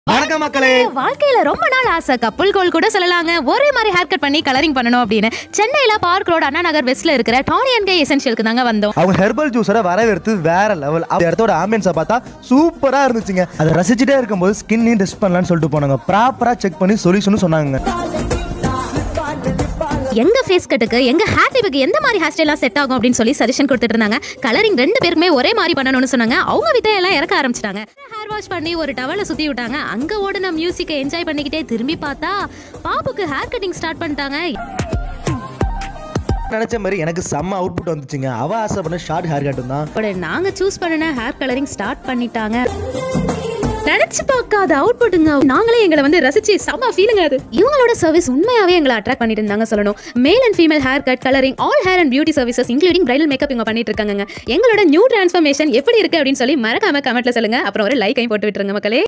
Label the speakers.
Speaker 1: வணக்கம் மக்களே
Speaker 2: வாழ்க்கையில ரொம்ப நாள் ஆசை கப்புள் கோல் கூட சொல்லலாங்க ஒரே மாதிரி ஹேர் கட் பண்ணி கலரிங் பண்ணணும் அப்படின்னு சென்னையில பார்க் ரோடு அண்ணா நகர் வெஸ்ட்ல இருக்கிற டானி அண்ட் கே எசென்ஷியலுக்கு தாங்க வந்தோம்
Speaker 1: அவங்க ஹெர்பல் ஜூஸரை வரவேற்று வேற லெவல் அந்த இடத்தோட ஆம்பியன்ஸை பார்த்தா சூப்பரா இருந்துச்சுங்க அதை ரசிச்சுட்டே இருக்கும்போது ஸ்கின்னையும் டெஸ்ட் பண்ணலாம்னு சொல்லிட்டு போனாங்க ப்ராப்பரா செக் பண்ணி சொல்யூஷன் சொன்னாங்க
Speaker 2: எங்க ஃபேஸ் கட்டுக்கு எங்க ஹேர் டைப்புக்கு எந்த மாதிரி ஹேர் ஸ்டைலாம் செட் ஆகும் அப்படின்னு சொல்லி சஜஷன் கொடுத்துட்டு இருந்தாங்க கலரிங் ரெண்டு பேருக்குமே ஒரே மாதிரி பண்ணணும்னு சொன்னாங்க அவங்க வித்தையெல்லாம் இறக்க ஆரம்பிச்சிட்டாங்க ஹேர் வாஷ் பண்ணி ஒரு டவலை சுத்தி விட்டாங்க அங்க ஓடின மியூசிக்கை என்ஜாய் பண்ணிக்கிட்டே திரும்பி பார்த்தா பாப்புக்கு ஹேர் கட்டிங் ஸ்டார்ட் பண்ணிட்டாங்க
Speaker 1: நினைச்ச மாதிரி எனக்கு செம்ம அவுட்புட் வந்துச்சுங்க அவ ஆசைப்பட்ட ஷார்ட் ஹேர் கட்டும் தான்
Speaker 2: அப்படி நாங்க சூஸ் பண்ணின ஹேர் கலரிங் ஸ்டார்ட் பண்ணிட்டாங்க நினைச்சு பார்க்காத அவுட்புட்டுங்க நாங்களே எங்களை வந்து ரசிச்சு செம்ம ஃபீலிங் அது இவங்களோட சர்வீஸ் உண்மையாவே எங்களை அட்ராக்ட் பண்ணிட்டு இருந்தாங்க சொல்லணும் male and female hair cut colouring all hair and beauty services including bridal makeup இவங்க பண்ணிட்டு இருக்காங்க எங்களோட நியூ டிரான்ஸ்ஃபர்மேஷன் எப்படி இருக்கு அப்படின்னு சொல்லி மறக்காம கமெண்ட்ல சொல்லுங்க அப்புறம் ஒரு லைக்கையும் போட்டு விட்டுருங்க மக்களே